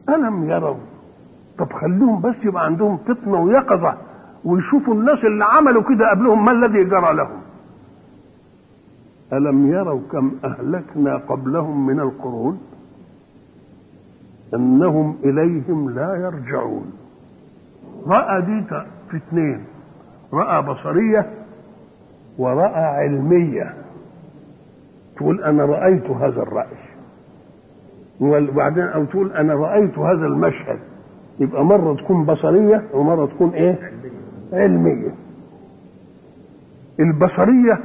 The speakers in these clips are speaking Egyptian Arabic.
ألم يروا طب خليهم بس يبقى عندهم فطنة ويقظة ويشوفوا الناس اللي عملوا كده قبلهم ما الذي جرى لهم ألم يروا كم أهلكنا قبلهم من القرون أنهم إليهم لا يرجعون رأى دي في اثنين رأى بصرية ورأى علمية تقول أنا رأيت هذا الرأي وبعدين أو تقول أنا رأيت هذا المشهد يبقى مرة تكون بصرية ومرة تكون إيه علمية البصرية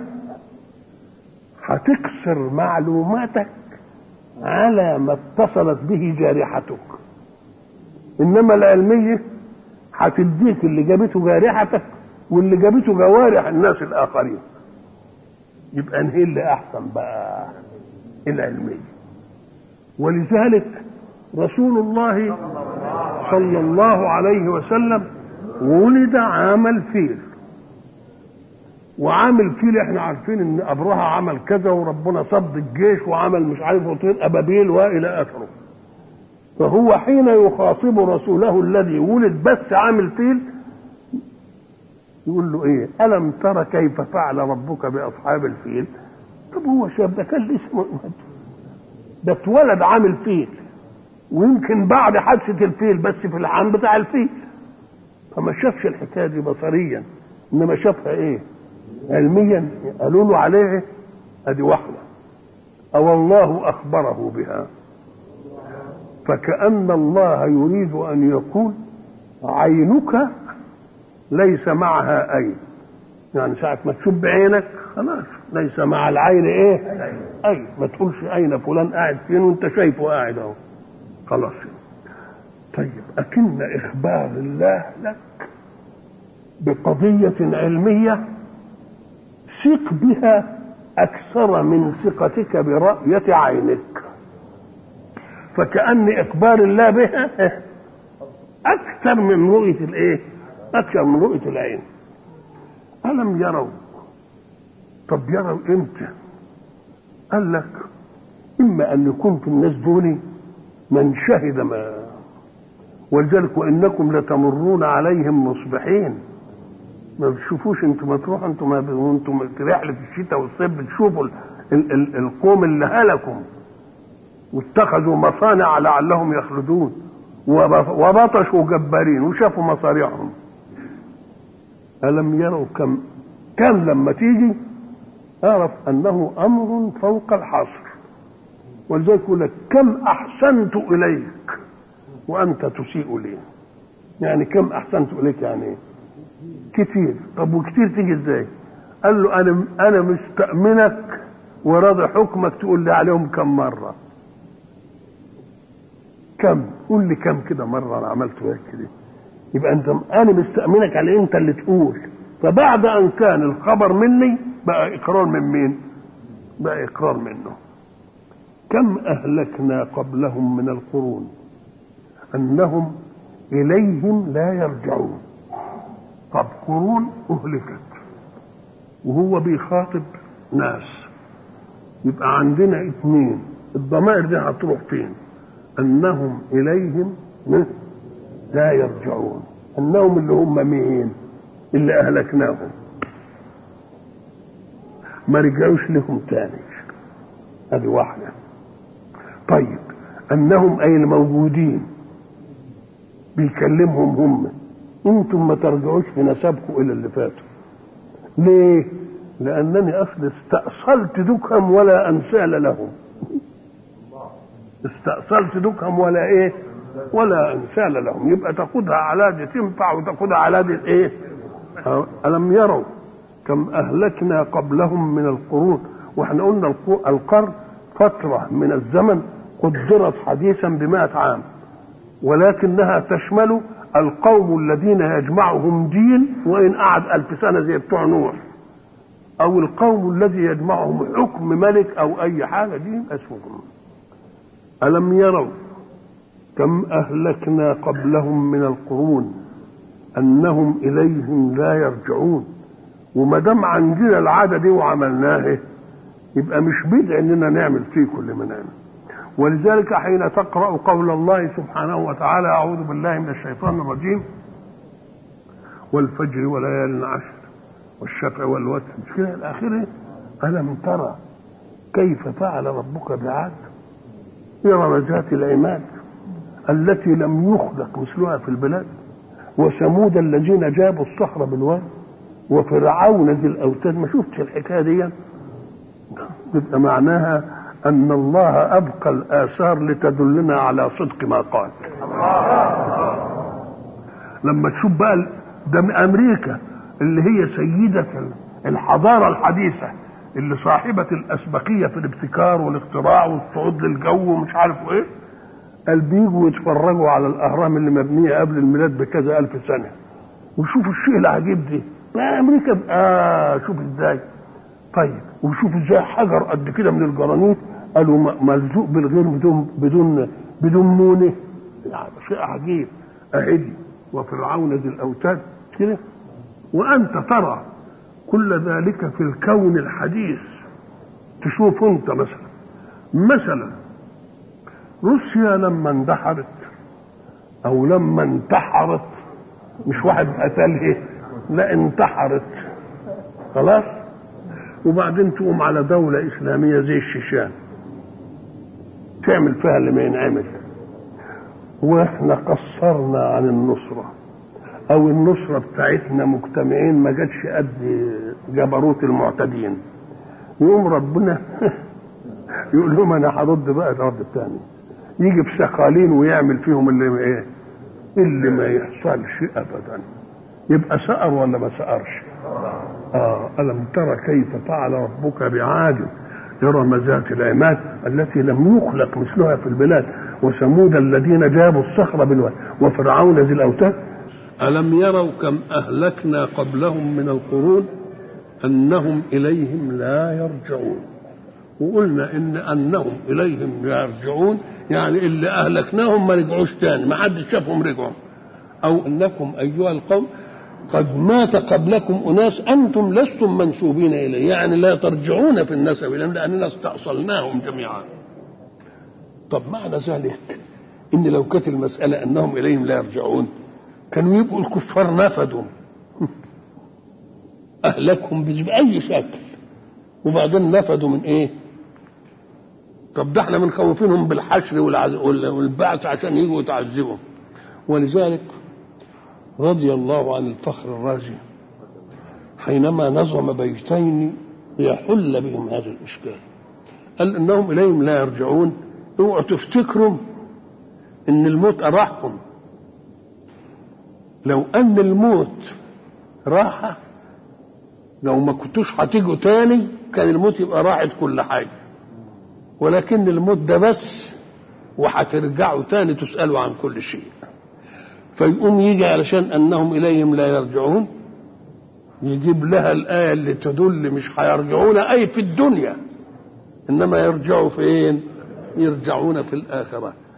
هتكسر معلوماتك على ما اتصلت به جارحتك انما العلميه هتديك اللي جابته جارحتك واللي جابته جوارح الناس الاخرين يبقى انهي اللي احسن بقى العلميه ولذلك رسول الله صلى الله عليه وسلم ولد عام الفيل وعامل فيل احنا عارفين ان ابرهه عمل كذا وربنا صد الجيش وعمل مش عارف وطير ابابيل والى اخره فهو حين يخاطب رسوله الذي ولد بس عامل فيل يقول له ايه الم ترى كيف فعل ربك باصحاب الفيل طب هو شاب ده كان اسمه ده اتولد عامل فيل ويمكن بعد حادثه الفيل بس في العام بتاع الفيل فما شافش الحكايه دي بصريا انما شافها ايه علميا قالوا له عليه ادي واحده او الله اخبره بها فكأن الله يريد ان يقول عينك ليس معها عين يعني ساعة ما تشوف بعينك خلاص ليس مع العين ايه اي ما تقولش اين فلان قاعد فين وانت شايفه قاعد اهو خلاص طيب أكن إخبار الله لك بقضية علمية ثق بها أكثر من ثقتك برأية عينك فكأن إخبار الله بها أكثر من رؤية الإيه؟ أكثر من رؤية العين ألم يروا طب يروا إمتى؟ قال لك إما أن يكون في الناس دول من شهد ما ولذلك وإنكم لتمرون عليهم مصبحين ما بتشوفوش انتم ما تروحوا انتم ما وانتم في رحله الشتاء والصيف بتشوفوا ال ال ال القوم اللي هلكوا واتخذوا مصانع لعلهم يخلدون وبطشوا جبارين وشافوا مصاريعهم ألم يروا كم كم لما تيجي اعرف أنه أمر فوق الحصر ولذلك يقول لك كم أحسنت إليك وأنت تسيء لي يعني كم أحسنت إليك يعني إيه؟ كتير طب وكتير تيجي ازاي قال له انا انا مستأمنك وراضي حكمك تقول لي عليهم كم مرة كم قول لي كم كده مرة انا عملت وياك كده يبقى انت انا مستأمنك على انت اللي تقول فبعد ان كان الخبر مني بقى اقرار من مين بقى اقرار منه كم اهلكنا قبلهم من القرون انهم اليهم لا يرجعون طب قرون اهلكت وهو بيخاطب ناس يبقى عندنا اثنين الضمائر دي هتروح فين انهم اليهم لا يرجعون انهم اللي هم مين اللي اهلكناهم ما رجعوش لهم تاني ادي واحده طيب انهم اي الموجودين بيكلمهم هم انتم ما ترجعوش في نسبكم الى اللي فاتوا ليه لانني اصل استأصلت دكهم ولا انسال لهم استأصلت دكهم ولا ايه ولا انسال لهم يبقى تاخدها على دي تنفع وتاخدها على دي ايه الم يروا كم اهلكنا قبلهم من القرون واحنا قلنا القرن فتره من الزمن قدرت حديثا بمائة عام ولكنها تشمل القوم الذين يجمعهم دين وإن قعد ألف سنة زي بتوع نوح أو القوم الذي يجمعهم حكم ملك أو أي حاجة دي اسمهم ألم يروا كم أهلكنا قبلهم من القرون أنهم إليهم لا يرجعون وما دام عندنا العادة دي وعملناها يبقى مش بدع إننا نعمل فيه كل مننا ولذلك حين تقرأ قول الله سبحانه وتعالى أعوذ بالله من الشيطان الرجيم والفجر وليال عشر والشفع والوتر مش كده إلى آخره ألم ترى كيف فعل ربك بعاد إرم ذات العماد التي لم يخلق مثلها في البلاد وثمود الذين جابوا الصخر بالواد وفرعون ذي الاوتاد ما شفتش الحكايه دي يبقى معناها ان الله ابقى الاثار لتدلنا على صدق ما قال لما تشوف بقى ده من امريكا اللي هي سيده الحضاره الحديثه اللي صاحبه الاسبقيه في الابتكار والاختراع والصعود للجو ومش عارف ايه قال بيجوا يتفرجوا على الاهرام اللي مبنيه قبل الميلاد بكذا الف سنه وشوفوا الشيء العجيب ده ما امريكا اه شوف ازاي طيب وشوف ازاي حجر قد كده من الجرانيت قالوا ملزوق بالغير بدون بدون بدون مونه يعني شيء عجيب اهدي وفرعون ذي الاوتاد كده وانت ترى كل ذلك في الكون الحديث تشوف انت مثلا مثلا روسيا لما اندحرت او لما انتحرت مش واحد قتلها لا انتحرت خلاص وبعدين تقوم على دولة إسلامية زي الشيشان تعمل فيها اللي ما ينعمل واحنا قصرنا عن النصرة او النصرة بتاعتنا مجتمعين ما جاتش قد جبروت المعتدين يقوم ربنا يقول لهم انا هرد بقى الرد الثاني يجي في سقالين ويعمل فيهم اللي ايه اللي ما يحصلش ابدا يبقى سأر ولا ما سأرش آه ألم ترى كيف فعل ربك بعاد إرم ذات العماد التي لم يخلق مثلها في البلاد وثمود الذين جابوا الصخر بالواد وفرعون ذي الأوتاد ألم يروا كم أهلكنا قبلهم من القرون أنهم إليهم لا يرجعون وقلنا إن أنهم إليهم لا يرجعون يعني اللي أهلكناهم ما رجعوش تاني ما حدش شافهم رجعوا أو أنكم أيها القوم قد مات قبلكم أناس أنتم لستم منسوبين إليه يعني لا ترجعون في النسب إليهم لأننا استأصلناهم جميعا طب معنى ذلك إن لو كانت المسألة أنهم إليهم لا يرجعون كانوا يبقوا الكفار نفدوا أهلكهم بأي شكل وبعدين نفدوا من إيه؟ طب ده احنا بنخوفينهم بالحشر والبعث عشان يجوا يتعذبوا ولذلك رضي الله عن الفخر الرازي حينما نظم بيتين ليحل بهم هذا الاشكال قال انهم اليهم لا يرجعون اوعوا تفتكروا ان الموت اراحكم لو ان الموت راحه لو ما كنتوش هتيجوا تاني كان الموت يبقى راحت كل حاجه ولكن الموت ده بس وهترجعوا تاني تسالوا عن كل شيء فيقوم يجي علشان انهم اليهم لا يرجعون يجيب لها الايه اللي تدل مش هيرجعون اي في الدنيا انما يرجعوا فين يرجعون في الاخره